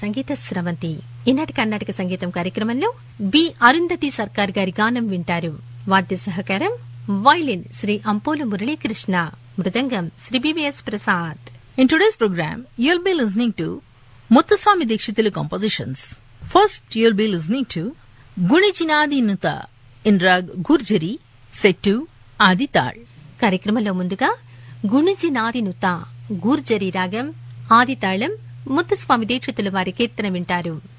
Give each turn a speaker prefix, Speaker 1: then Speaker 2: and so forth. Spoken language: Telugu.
Speaker 1: సంగీత స్రవంతి ఈనాటి కర్ణాటక సంగీతం కార్యక్రమంలో బి అరుంధతి సర్కార్ గారి గానం వింటారు వాద్య సహకారం వైలిన్ శ్రీ అంపోలు మురళీకృష్ణ మృదంగం Shri BVS Prasad
Speaker 2: In today's program, you'll be listening to Muthuswami Dikshitilu compositions. First, you'll be listening to Gunichinadi Nuta in Rag Gurjari, set to Adital.
Speaker 1: కార్యక్రమంలో ముందుగా గుణిజి నాది నుత గూర్జరి రాగం ఆదితాళం ముత్తుస్వామి దీక్షితుల వారి కీర్తన వింటారు